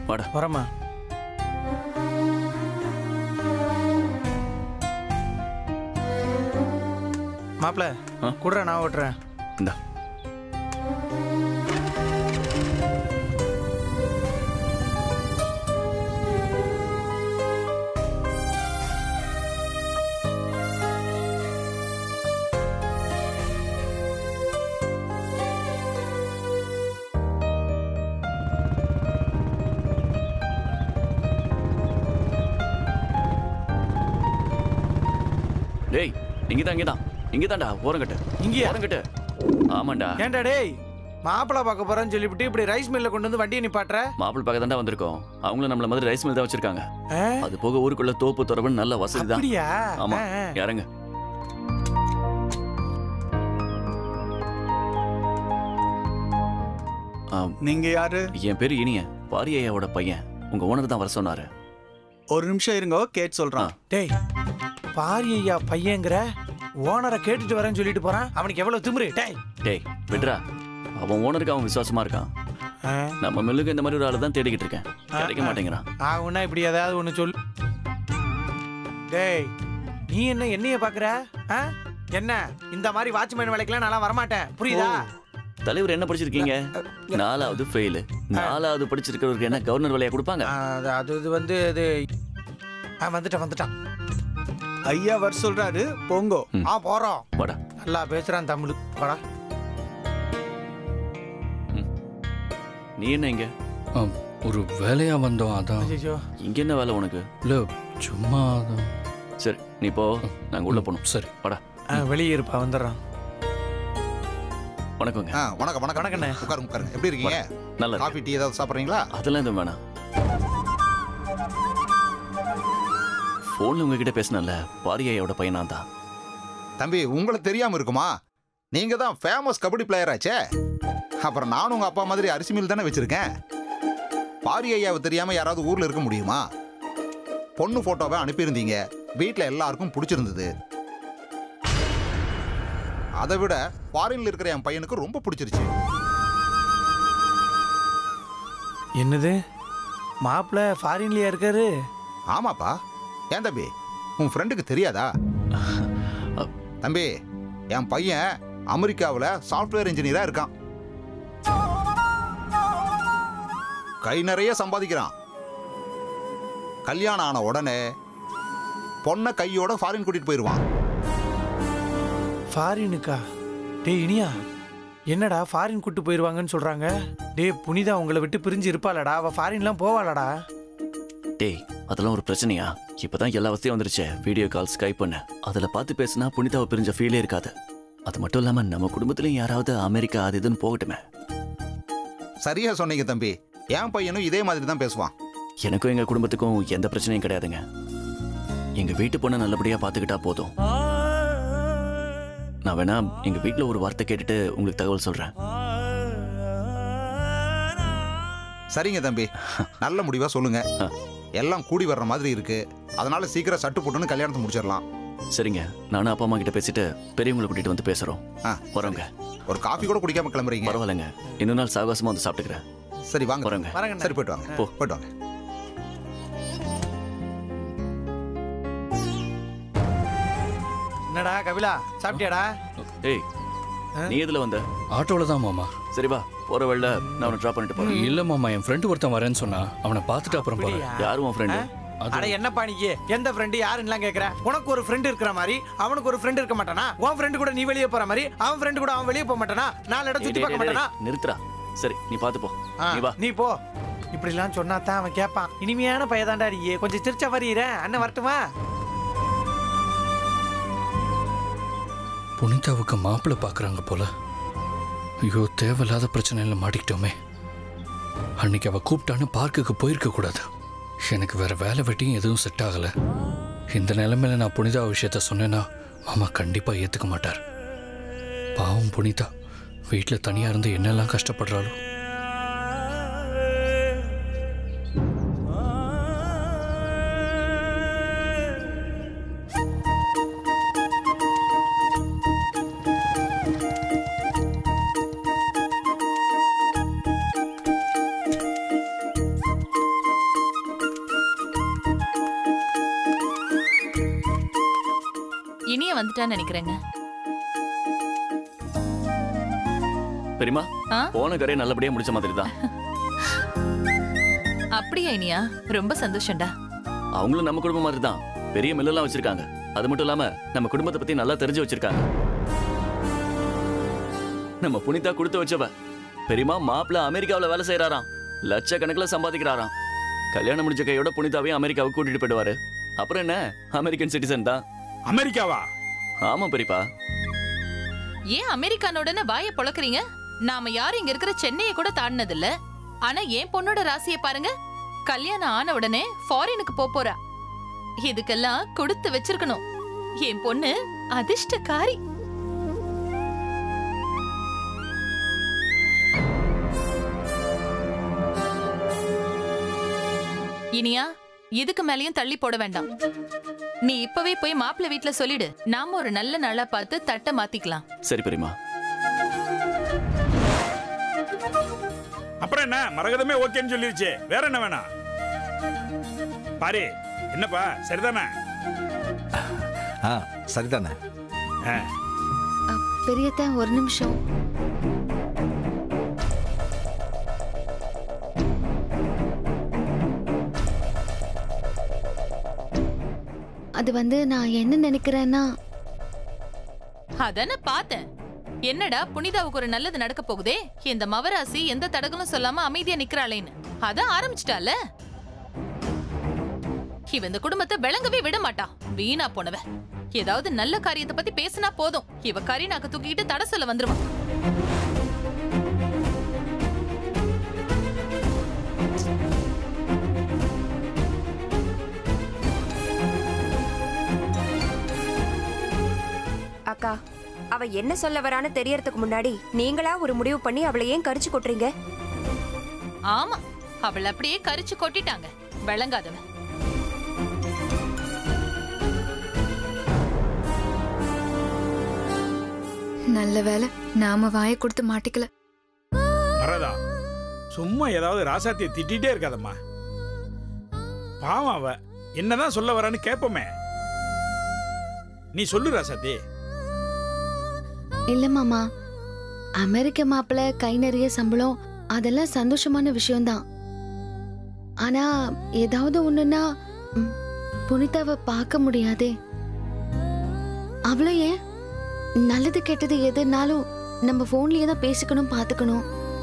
வாடா வரமா மாப்பிள ஆ? குடுறா நான் ஓட்டுறேன் இந்தா டேய் இங்கதான் இங்கதான் இங்கதான்டா ஓரங்கட்டு இங்கேயா? ஓரங்கட்டு ஆமாண்டா ஏன்டா டேய் மாப்பிள பார்க்க போறேன்னு சொல்லிவிட்டு இப்படி ரைஸ் மில்ல கொண்டு வந்து வண்டியை நிப்பாட்டுற மாப்பிள் பக்கம் தான்டா வந்திருக்கோம் அவங்களும் நம்மள மாதிரி ரைஸ் மில் தான் வச்சிருக்காங்க ஆ? அது போக ஊருக்குள்ள தோப்பு துறவுன்னு நல்ல வசதி தான் அப்படியா ஆமா ஆ, ஆ. இறங்க ஆ, நீங்க யாரு என் பேரு இனிய பாரியையாவோட பையன் உங்க ஓனர் தான் வர சொன்னாரு ஒரு நிமிஷம் இருங்க கேட் சொல்றான் டேய் பாரி ஐயா பையங்கிற ஓனரை கேட்டுட்டு வரேன்னு சொல்லிட்டு போறான் அவனுக்கு எவ்வளவு திமிரு டேய் டேய் விட்ரா அவன் ஓனருக்கு அவன் விசுவாசமா இருக்கான் ஆ, நம்ம மில்லுக்கு இந்த மாதிரி ஒரு ஆளு தான் தேடிக்கிட்டு இருக்கேன் கிடைக்க மாட்டேங்கிறான் ஆகுன்னா இப்படி ஏதாவது ஒண்ணு சொல் டேய் நீ என்ன என்னைய பாக்குற ஆ? என்ன இந்த மாதிரி வாட்ச்மேன் வேலைக்கெல்லாம் நான் வரமாட்டேன் புரியுதா தலைவர் என்ன படிச்சிருக்கீங்க நாலாவது ஃபெயிலு நாலாவது படிச்சிருக்கிறவருக்கு என்ன கவர்னர் வேலையா கொடுப்பாங்க ஆ, அது அது இது வந்து இது ஆ வந்துட்டான் வந்துட்டான் ஐயா வர சொல்றாரு போங்கோ ஆ போறோம் வாடா நல்லா பேசுறான் தமிழ் போடா நீ என்ன இங்க ஆம், ஒரு வேலையா வந்தோம் அதான் ஐயோ இங்க என்ன வேலை உனக்கு இல்ல சும்மா அதான் சரி நீ போ நாங்க உள்ள போகணும் சரி வாடா வெளியே இருப்பா வந்துடுறான் வணக்கங்க ஆ வணக்கம் வணக்கம் வணக்கண்ணே. உட்காருங்க உட்காருங்க எப்படி இருக்கீங்க நல்லா இருக்கு. காஃபி டீ ஏதாவது சாப்பிட்றீங்களா அதெல்லாம் எதுவும் வேணாம் ஃபோன்ல உங்ககிட்ட பேசினல பாரியாயோட பையனா தான் தம்பி உங்களுக்கு தெரியாம இருக்குமா நீங்க தான் ஃபேமஸ் கபடி பிளேயர் ஆச்சே அப்புறம் நானும் உங்க அப்பா மாதிரி அரிசி மில் தானே வச்சிருக்கேன் பாரி ஐயாவை தெரியாம யாராவது ஊர்ல இருக்க முடியுமா பொண்ணு போட்டோவை அனுப்பியிருந்தீங்க வீட்டில் எல்லாருக்கும் பிடிச்சிருந்தது அதை விட ஃபாரின்ல இருக்கிற என் பையனுக்கு ரொம்ப பிடிச்சிருச்சு என்னது மாப்பிள்ள ஃபாரின்லயா இருக்காரு ஆமாப்பா ஏன் தம்பி உன் ஃப்ரெண்டுக்கு தெரியாதா தம்பி என் பையன் அமெரிக்காவில் சாஃப்ட்வேர் இன்ஜினியரா இருக்கான் கை நிறைய சம்பாதிக்கிறான் கல்யாணம் ஆன உடனே பொண்ணை கையோட ஃபாரின் கூட்டிட்டு போயிடுவான் ஃபாரினுக்கா டேய் இனியா என்னடா ஃபாரின் கூட்டு போயிருவாங்கன்னு சொல்றாங்க டேய் புனிதா உங்களை விட்டு பிரிஞ்சு இருப்பாளடா அவ ஃபாரின்லாம் போவாளடா டேய் அதெல்லாம் ஒரு பிரச்சனையா இப்பதான் எல்லா வசதியும் வந்துருச்சு வீடியோ கால் ஸ்கைப் பண்ண அதுல பார்த்து பேசினா புனிதாவை பிரிஞ்ச ஃபீலே இருக்காது அது மட்டும் இல்லாம நம்ம குடும்பத்திலயும் யாராவது அமெரிக்கா அது இதுன்னு போகட்டுமே சரியா சொன்னீங்க தம்பி என் பையனும் இதே மாதிரி தான் பேசுவான் எனக்கும் எங்க குடும்பத்துக்கும் எந்த பிரச்சனையும் கிடையாதுங்க எங்க வீட்டு பொண்ணை நல்லபடியா பாத்துக்கிட்டா போதும் நான் வேணா எங்க வீட்ல ஒரு வார்த்தை கேட்டுட்டு உங்களுக்கு தகவல் சொல்றேன் சரிங்க தம்பி நல்ல முடிவா சொல்லுங்க ஆ. எல்லாம் கூடி வர்ற மாதிரி இருக்கு அதனால சீக்கிரம் சட்டு போட்டுன்னு கல்யாணத்தை முடிச்சிடலாம் சரிங்க நானும் அப்பா அம்மா கிட்ட பேசிட்டு பெரியவங்களை கூட்டிட்டு வந்து பேசுறோம் ஆ, வரோங்க ஒரு காஃபி கூட குடிக்காம கிளம்புறீங்க பரவாயில்லைங்க இன்னொரு நாள் சாகசமா வந்து சாப்பிட்டுக்கிறேன் சரி வாங்க வரோங்க வரேங்கண்ணா. சரி போயிட்டு வாங்க போ. போயிட்டு வாங்க என்னடா கபிலா சாப்பிட்டியாடா ஏய் நீ எதுல வந்த ஆட்டோல தான் மாமா சரி வா போற வழியில நான் உன்னை ட்ராப் பண்ணிட்டு போறேன் இல்ல மாமா என் ஃப்ரெண்டு ஒருத்தன் வரேன்னு சொன்னா அவனை பார்த்துட்டு அப்புறம் போறேன் அப்படியா? யாரும் உன் ஃப்ரெண்டு அட என்னப்பா நீ எந்த ஃப்ரெண்டு யாருன்னுலாம் கேக்குற உனக்கு ஒரு ஃப்ரெண்ட் இருக்கிற மாதிரி அவனுக்கு ஒரு ஃப்ரெண்ட் இருக்க மாட்டானா உன் ஃப்ரெண்டு கூட நீ வெளியே போற மாதிரி அவன் ஃப்ரெண்டு கூட அவன் வெளியே போக மாட்டானா நாலு இடம் சுத்தி பார்க்க மாட்டானா நிறுத்துறா சரி நீ பாத்து போ ஆ, நீ வா நீ போ இப்படிலாம் சொன்னா தான் அவன் கேட்பான் இனிமையான பையதாண்டா நீ கொஞ்சம் சிரிச்சா வரீர அண்ணன் வரட்டுமா புனிதாவுக்கு மாப்பிள்ளை பார்க்கறாங்க போல ஐயோ தேவையில்லாத பிரச்சனையில மாட்டிக்கிட்டோமே அன்னைக்கு அவ கூப்பிட்டான்னு பார்க்குக்கு போயிருக்க கூடாது எனக்கு வேற வேலை வெட்டியும் எதுவும் செட் ஆகல இந்த நிலைமையில நான் புனிதா விஷயத்த சொன்னேன்னா மாமா கண்டிப்பா ஏத்துக்க மாட்டார் பாவம் புனிதா வீட்டில் தனியா இருந்து என்னெல்லாம் கஷ்டப்படுறாளோ வந்துட்டான்னு நினைக்கிறேங்க பெரியமா ஆ? போன கரையை நல்லபடியா முடிச்ச மாதிரி தான் அப்படியா இனியா ரொம்ப சந்தோஷம்டா அவங்களும் நம்ம குடும்பம் மாதிரி தான் பெரிய மில்லெல்லாம் வச்சிருக்காங்க அது மட்டும் இல்லாம நம்ம குடும்பத்தை பத்தி நல்லா தெரிஞ்சு வச்சிருக்காங்க நம்ம புனிதா கொடுத்து வச்சவ பெரியமா மாப்பிள்ள அமெரிக்காவுல வேலை செய்யறாராம் லட்சக்கணக்கில் சம்பாதிக்கிறாராம் கல்யாணம் முடிஞ்ச கையோட புனிதாவையும் அமெரிக்காவுக்கு கூட்டிட்டு போயிடுவாரு அப்புறம் என்ன அமெரிக்கன் சிட்டிசன் தான் அமெரிக்காவா ஆமா பெரியப்பா ஏன் அமெரிக்கானோடனே வாயை பொளக்குறீங்க நாம யாரும் இங்க இருக்கிற சென்னையை கூட தாண்டினது இல்ல ஆனா என் பொண்ணோட ராசியை பாருங்க கல்யாணம் ஆன உடனே ஃபாரினுக்கு போப் போறா இதுக்கெல்லாம் கொடுத்து வச்சிருக்கணும் என் பொண்ணு அதிர்ஷ்டக்காரி இனியா இதுக்கு மேலயும் தள்ளி போட வேண்டாம் நீ இப்பவே போய் மாப்பிள்ளை வீட்ல சொல்லிடு நாம ஒரு நல்ல நாளா பார்த்து தட்டை மாத்திக்கலாம் சரி பெரியமா அப்புறம் என்ன மரகதமே ஓகேன்னு சொல்லிருச்சு வேற என்ன வேணாம் பாரு என்னப்பா சரிதானே ஆ சரிதானே ஆ, பெரியத்த ஒரு நிமிஷம் அது வந்து நான் என்ன நினைக்கிறேன்னா அதானே பார்த்தேன் என்னடா புனிதாவுக்கு ஒரு நல்லது நடக்க போகுதே இந்த மவராசி எந்த தடங்களும் சொல்லாம அமைதியா நிக்கிறாளேன்னு அதான் ஆரம்பிச்சிட்டால இவ இந்த குடும்பத்தை விளங்கவே விட மாட்டா வீணா போனவ ஏதாவது நல்ல காரியத்தை பத்தி பேசினா போதும் இவ கரீனாக்கு தூக்கிட்டு தட சொல்ல வந்துருவா அக்கா அவ என்ன சொல்ல வரான்னு தெரியறதுக்கு முன்னாடி நீங்களா ஒரு முடிவு பண்ணி அவளை ஏன் கரிச்சு கொட்டுறீங்க ஆமா அவள் அப்படியே கரிச்சு கொட்டிட்டாங்க விளங்காதவ நல்ல வேலை நாம வாயை கொடுத்து மாட்டிக்கல மரதா சும்மா ஏதாவது ராசாத்தியை திட்டிகிட்டே இருக்காதம்மா பாவம் அவ என்னதான் சொல்ல வரான்னு கேட்போமே நீ சொல்லு ராசாத்தி இல்ல மாமா அமெரிக்க மாப்பிள்ள கை நிறைய சம்பளம் அதெல்லாம் சந்தோஷமான விஷயம்தான் ஆனா ஏதாவது ஒண்ணுன்னா ம், புனிதாவை பார்க்க முடியாதே அவளும் ஏன் நல்லது கெட்டது எதுனாலும் நம்ம போன்லயே தான் பேசிக்கணும் பார்த்துக்கணும்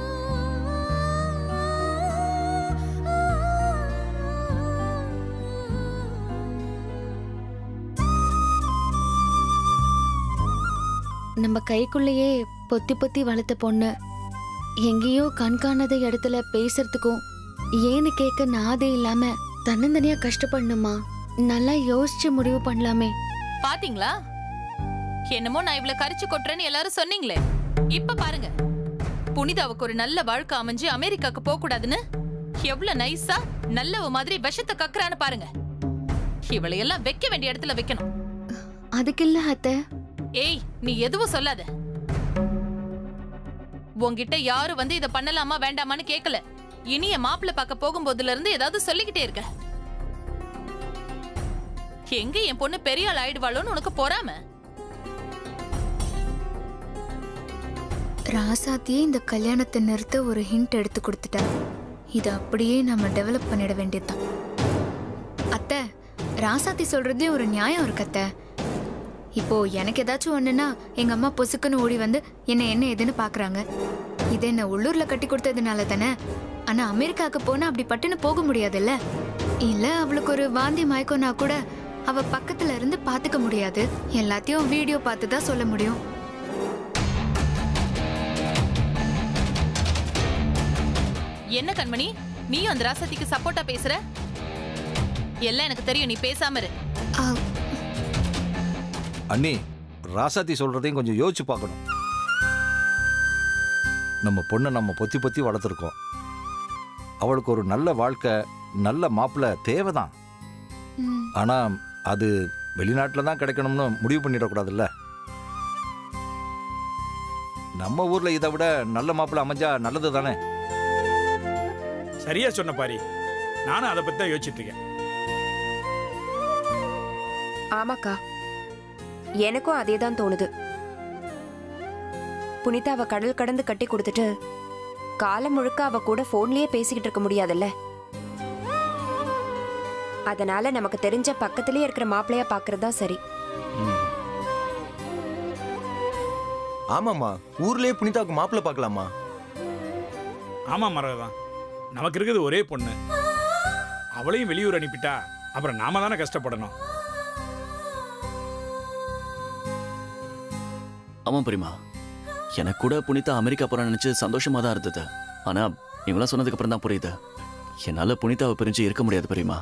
நம்ம கைக்குள்ளேயே பொத்தி பொத்தி வளர்த்த பொண்ணு எங்கேயோ கண்காணாத இடத்துல பேசுறதுக்கும் ஏன்னு கேட்க நாதே இல்லாம தன்னந்தனியா கஷ்டப்படணுமா நல்லா யோசிச்சு முடிவு பண்ணலாமே பாத்தீங்களா என்னமோ நான் இவ்வளவு கரிச்சு கொட்டுறேன்னு எல்லாரும் சொன்னீங்களே இப்ப பாருங்க புனிதாவுக்கு ஒரு நல்ல வாழ்க்கை அமைஞ்சு அமெரிக்காக்கு போக கூடாதுன்னு எவ்வளவு நைஸா நல்லவ மாதிரி விஷத்தை கக்குறான்னு பாருங்க இவளையெல்லாம் வைக்க வேண்டிய இடத்துல வைக்கணும் அதுக்கு இல்ல அத்தை ஏய் நீ எதுவும் சொல்லாத உன்கிட்ட யாரும் வந்து இத பண்ணலாமா வேண்டாமான்னு கேக்கல இனிய மாப்பிள்ளை பார்க்க போகும்போதுல இருந்து ஏதாவது சொல்லிக்கிட்டே இருக்க எங்க என் பொண்ணு பெரிய ஆள் ஆயிடுவாளோன்னு உனக்கு பொறாம ராசாத்தியே இந்த கல்யாணத்தை நிறுத்த ஒரு ஹிண்ட் எடுத்து கொடுத்துட்டா இதை அப்படியே நம்ம டெவலப் பண்ணிட வேண்டியதுதான் அத்தை ராசாத்தி சொல்றதே ஒரு நியாயம் இருக்கு அத்தை இப்போ எனக்கு ஏதாச்சும் ஒண்ணுன்னா எங்க அம்மா பொசுக்குன்னு ஓடி வந்து என்ன என்ன ஏதுன்னு பாக்குறாங்க இது என்ன உள்ளூர்ல கட்டி கொடுத்ததுனால தானே ஆனா அமெரிக்காவுக்கு போனா அப்படி பட்டுன்னு போக முடியாதுல்ல இல்ல அவளுக்கு ஒரு வாந்தி மயக்கம்னா கூட அவ பக்கத்துல இருந்து பாத்துக்க முடியாது எல்லாத்தையும் வீடியோ பார்த்து தான் சொல்ல முடியும் என்ன கண்மணி நீயும் அந்த ராசத்திக்கு சப்போர்ட்டா பேசுற எல்லாம் எனக்கு தெரியும் நீ பேசாம இரு ஆ, அண்ணி ராசாத்தி சொல்றதையும் கொஞ்சம் யோசிச்சு பார்க்கணும் நம்ம பொண்ணை நம்ம பொத்தி பொத்தி வளர்த்துருக்கோம் அவளுக்கு ஒரு நல்ல வாழ்க்கை நல்ல மாப்பிள்ளை தேவைதான் ம். ஆனா அது வெளிநாட்டில் தான் கிடைக்கணும்னு முடிவு பண்ணிடக்கூடாதுல்ல நம்ம ஊர்ல இதை விட நல்ல மாப்பிள்ளை அமைஞ்சா நல்லது தானே சரியா சொன்ன பாரி நானும் அதை பத்தி தான் யோசிச்சுட்டு இருக்கேன் ஆமாக்கா எனக்கும் அதே தான் தோணுது புனிதாவை கடல் கடந்து கட்டி கொடுத்துட்டு காலம் முழுக்க அவ கூட போன்லயே பேசிக்கிட்டு இருக்க முடியாதுல்ல அதனால நமக்கு தெரிஞ்ச பக்கத்திலேயே இருக்கிற மாப்பிள்ளையா பாக்குறது தான் சரி ஆமாம்மா ஊர்லயே புனிதாவுக்கு மாப்பிள்ளை பார்க்கலாமா ஆமா மரகதான் நமக்கு இருக்குது ஒரே பொண்ணு அவளையும் வெளியூர் அனுப்பிட்டா அப்புறம் நாம தானே கஷ்டப்படணும் ஆமா பிரிமா எனக்கு கூட புனிதா அமெரிக்கா போறான்னு நினைச்சு சந்தோஷமா தான் இருந்தது ஆனா இவங்களாம் சொன்னதுக்கு அப்புறம் தான் புரியுது என்னால புனிதாவை பிரிஞ்சு இருக்க முடியாது பிரிமா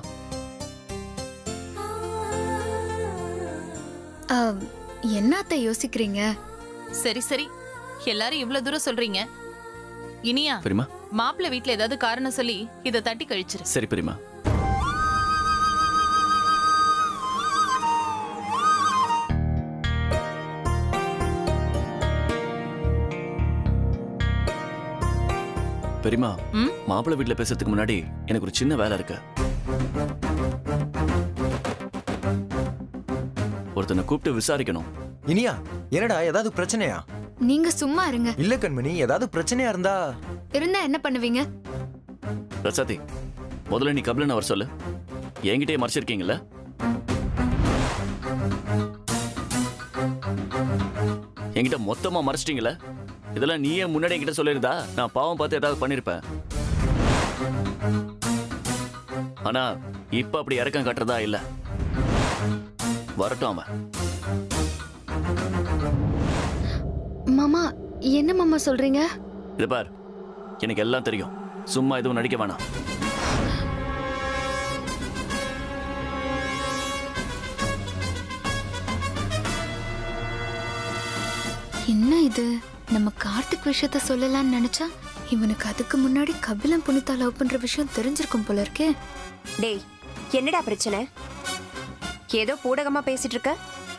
ஆ, என்ன அத்தை யோசிக்கிறீங்க சரி சரி எல்லாரும் இவ்ளோ தூரம் சொல்றீங்க இனியா பிரிமா மாப்பிள்ளை வீட்ல ஏதாவது காரணம் சொல்லி இத தட்டி கழிச்சிரு சரி பிரிமா பெரியமா ம்? மாப்பிள்ளை வீட்ல பேசுறதுக்கு முன்னாடி எனக்கு ஒரு சின்ன வேலை இருக்கு ஒருத்தனை கூப்பிட்டு விசாரிக்கணும் இனியா என்னடா ஏதாவது பிரச்சனையா நீங்க சும்மா இருங்க இல்ல கண்மணி ஏதாவது பிரச்சனையா இருந்தா இருந்தா என்ன பண்ணுவீங்க பிரசாதி முதல்ல நீ கபிலன் அவர் சொல்லு என்கிட்டயே மறைச்சிருக்கீங்கல்ல என்கிட்ட மொத்தமா மறைச்சிட்டீங்கல்ல இதெல்லாம் நீயே முன்னாடி என்கிட்ட சொல்லியிருந்தா நான் பாவம் பார்த்து ஏதாவது பண்ணிருப்பேன் ஆனா இப்ப அப்படி இறக்கம் கட்டுறதா இல்ல வரட்டும் அவன் மாமா என்ன மாமா சொல்றீங்க இது பார் எனக்கு எல்லாம் தெரியும் சும்மா எதுவும் நடிக்க வேணாம் என்ன இது நம்ம கார்த்திக் விஷயத்த சொல்லலாம்னு நினைச்சா இவனுக்கு அதுக்கு முன்னாடி கபிலன் புனிதா லவ் பண்ற விஷயம் தெரிஞ்சிருக்கும் போல இருக்கே டேய் என்னடா பிரச்சனை ஏதோ பூடகமா பேசிட்டு இருக்க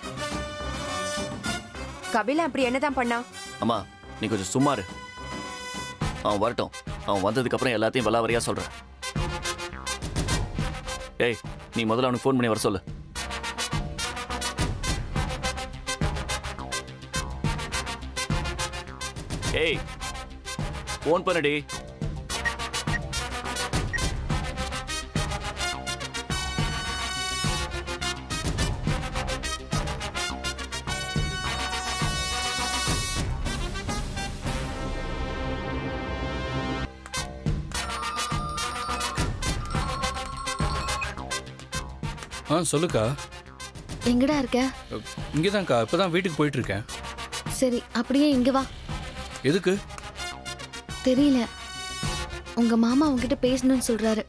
கபிலா அப்படி என்னதான் பண்ணா அம்மா நீ கொஞ்சம் சும்மா இரு அவன் வரட்டும் அவன் வந்ததுக்கு அப்புறம் எல்லாத்தையும் விலாவரியா சொல்றேன் ஏய் நீ முதல்ல அவனுக்கு ஃபோன் பண்ணி வர சொல்லு ஏய் ஃபோன் பண்ணுடி ஆ சொல்லுக்கா எங்கடா இருக்க இங்கேதான்க்கா இப்பதான் வீட்டுக்கு போயிட்டு இருக்கேன் சரி அப்படியே இங்க வா எதுக்கு தெரியல உங்க மாமா உன்கிட்ட பேசணும்னு சொல்றாரு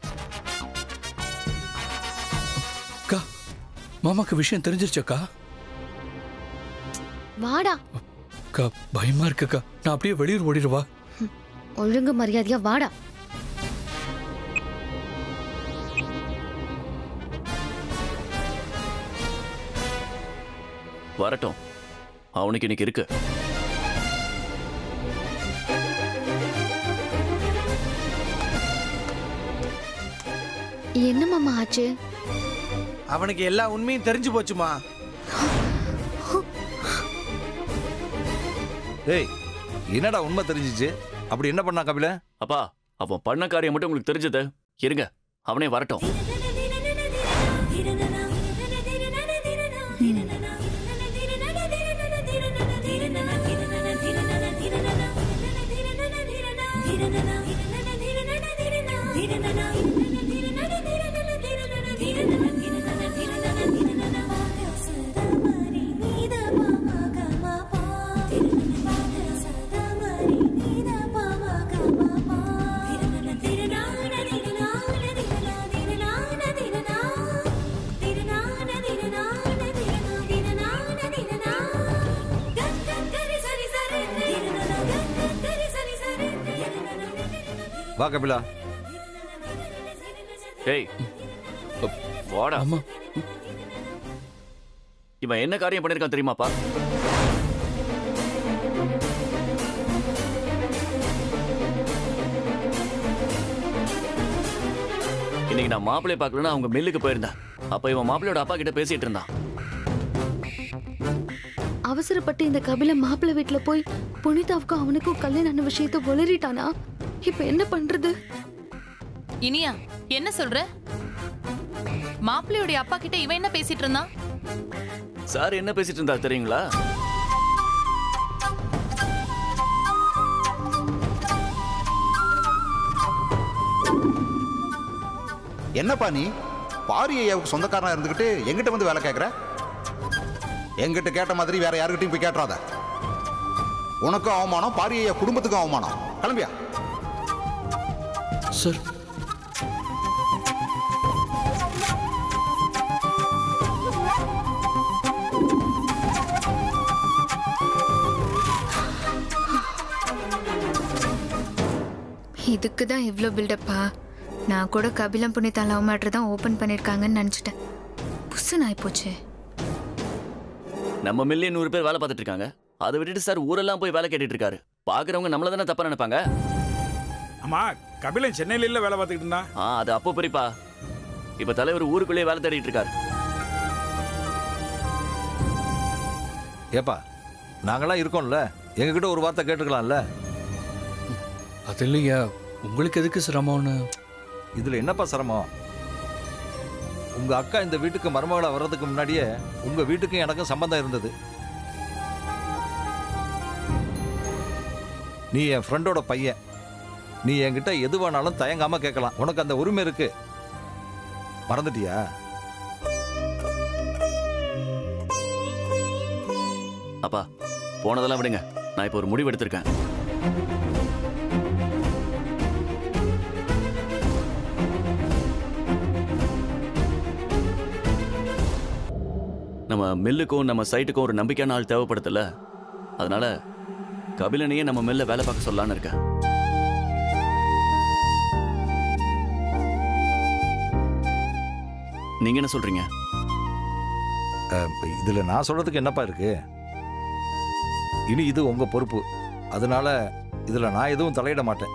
அக்கா மாமாக்கு விஷயம் தெரிஞ்சிருச்சக்கா வாடா அக்கா பயமா இருக்குக்கா நான் அப்படியே வெளியூர் ஓடிடுவா ஒழுங்கு மரியாதையா வாடா வரட்டும் அவனுக்கு இன்னைக்கு இருக்கு என்ன மாமா ஆச்சு அவனுக்கு எல்லா உண்மையும் தெரிஞ்சு போச்சுமா ஏய் என்னடா உண்மை தெரிஞ்சிச்சு அப்படி என்ன பண்ணா கபில அப்பா அவன் பண்ண காரியம் மட்டும் உங்களுக்கு தெரிஞ்சது இருங்க அவனே வரட்டும் வா கபிலா ஏய் வாடா ஆமா இவன் என்ன காரியம் பண்ணிருக்கான் தெரியுமாப்பா இன்னைக்கு நான் மாப்பிள்ளைய பார்க்கலன்னா அவங்க மில்லுக்கு போயிருந்தேன் அப்ப இவன் மாப்பிள்ளையோட அப்பா கிட்ட பேசிட்டு இருந்தான் அவசரப்பட்டு இந்த கபில மாப்பிள்ளை வீட்டுல போய் புனிதாவுக்கும் அவனுக்கும் கல்யாணம் ஆன விஷயத்த உளறிட்டானா இப்ப என்ன பண்றது இனியா என்ன சொல்ற மாப்பிள்ளையோட அப்பா கிட்ட இவன் என்ன பேசிட்டு இருந்தான் சார் என்ன பேசிட்டு இருந்தா தெரியுங்களா என்னப்பா நீ பாரி ஐயாவுக்கு சொந்தக்காரனா இருந்துகிட்டு எங்கிட்ட வந்து வேலை கேட்குற எங்கிட்ட கேட்ட மாதிரி வேற யாருக்கிட்டையும் போய் கேட்டுறாத உனக்கும் அவமானம் பாரி ஐயா குடும்பத்துக்கும் அவமானம் கிளம்பியா சார் இதுக்கு தான் இவ்வளோ பில்டப்பா நான் கூட கபிலம் புனிதா லவ் மேட்ரு தான் ஓப்பன் பண்ணியிருக்காங்கன்னு நினச்சிட்டேன் புசு நாய் போச்சு நம்ம மில்லிய நூறு பேர் வேலை பார்த்துட்டு இருக்காங்க அதை விட்டுட்டு சார் ஊரெல்லாம் போய் வேலை கேட்டுட்டு இருக்காரு பாக்குறவங்க நம்மள தானே தப்பா நினைப்பாங்க ஆமா கபிலன் சென்னையில இல்ல வேலை பார்த்துக்கிட்டு இருந்தான் ஆ அது அப்போ பெரியப்பா இப்ப தலைவர் ஊருக்குள்ளேயே வேலை தேடிட்டு இருக்காரு ஏப்பா நாங்களாம் இருக்கோம்ல எங்ககிட்ட ஒரு வார்த்தை கேட்டுக்கலாம்ல அது இல்லையா உங்களுக்கு எதுக்கு சிரமம்னு இதுல என்னப்பா சிரமம் உங்க அக்கா இந்த வீட்டுக்கு மருமகளா வர்றதுக்கு முன்னாடியே உங்க வீட்டுக்கும் எனக்கும் சம்பந்தம் இருந்தது நீ என் ஃப்ரெண்டோட பையன் நீ என்கிட்ட எது வேணாலும் தயங்காம கேட்கலாம் உனக்கு அந்த உரிமை இருக்கு மறந்துட்டியா அப்பா போனதெல்லாம் விடுங்க நான் இப்போ ஒரு முடிவு எடுத்திருக்கேன் நம்ம மில்லுக்கும் நம்ம சைட்டுக்கும் ஒரு நம்பிக்கையான ஆள் தேவைப்படுதுல்ல அதனால கபிலனையே நம்ம மில்ல வேலை பார்க்க சொல்லலான்னு இருக்கேன் நீங்க என்ன சொல்றீங்க அஹ், இப்ப இதுல நான் சொல்றதுக்கு என்னப்பா இருக்கு இனி இது உங்க பொறுப்பு அதனால இதுல நான் எதுவும் தலையிட மாட்டேன்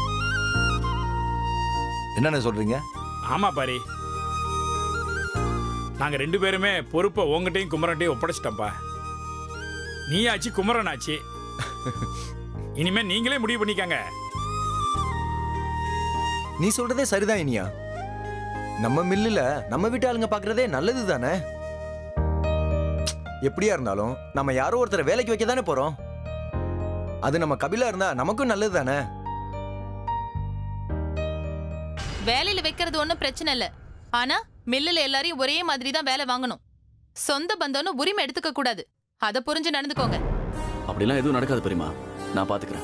என்னென்ன சொல்றீங்க ஆமா பாரி நாங்க ரெண்டு பேருமே பொறுப்பை உங்ககிட்டயும் குமரன்ட்டையும் ஒப்படைச்சிட்டோம்ப்பா நீ ஆச்சு குமரன் ஆச்சு இனிமே நீங்களே முடிவு பண்ணிக்கங்க நீ சொல்றதே சரிதான் இனியா நம்ம மில்லுல நம்ம வீட்டு ஆளுங்க பாக்குறதே நல்லது தானே எப்படியா இருந்தாலும் நம்ம யாரோ ஒருத்தரை வேலைக்கு வைக்க தானே போறோம் அது நம்ம கபிலா இருந்தா நமக்கும் நல்லது தானே வேலையில வைக்கிறது ஒன்றும் பிரச்சனை இல்ல ஆனா மில்லுல எல்லாரையும் ஒரே மாதிரி தான் வேலை வாங்கணும் சொந்த பந்தம்னு உரிமை எடுத்துக்க கூடாது அதை புரிஞ்சு நடந்துக்கோங்க அப்படிலாம் எதுவும் நடக்காது பெரியமா நான் பாத்துக்கிறேன்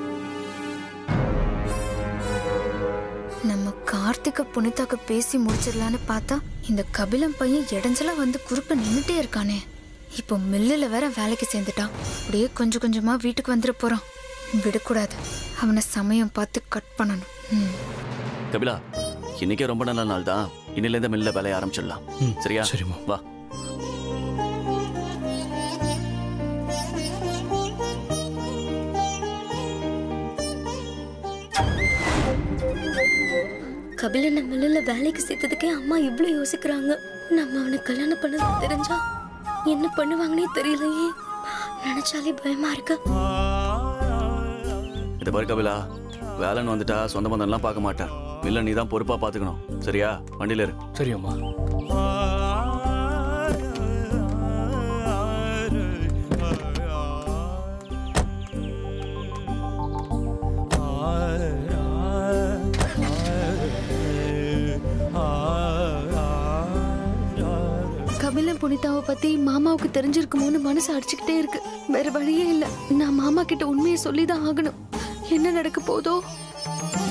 நம்ம கார்த்திக புனிதாக்கு பேசி முடிச்சிடலான்னு பார்த்தா இந்த கபிலம் பையன் இடைஞ்சலா வந்து குறுக்க நின்னுட்டே இருக்கானே இப்போ மில்லுல வேற வேலைக்கு சேர்ந்துட்டான் அப்படியே கொஞ்சம் கொஞ்சமா வீட்டுக்கு வந்துட போறான் விடக்கூடாது அவனை சமயம் பார்த்து கட் பண்ணணும் ம். கபிலா இன்னைக்கே ரொம்ப நல்ல நாள் தான் இன்னிலேருந்து மில்ல வேலைய ஆரம்பிச்சிடலாம் ம், சரியா சரிம்மா. வா கபிலனை மில்லில் வேலைக்கு சேர்த்ததுக்கே அம்மா இவ்வளோ யோசிக்கிறாங்க நம்ம அவனை கல்யாணம் பண்ணது தெரிஞ்சா என்ன பண்ணுவாங்கன்னே தெரியலையே நினைச்சாலே பயமா இருக்கு இதை பாரு கபிலா வேலைன்னு வந்துட்டா சொந்த பந்தம்லாம் பார்க்க மாட்டேன் மில்ல நீ தான் பொறுப்பா பாத்துக்கணும் சரியா வண்டியில இரு சரியம்மா கபிலம் புனிதாவை பத்தி மாமாவுக்கு தெரிஞ்சிருக்குமோன்னு மனசு அடிச்சுக்கிட்டே இருக்கு வேற வழியே இல்ல நான் மாமா கிட்ட உண்மையை சொல்லிதான் ஆகணும் என்ன நடக்க போதோ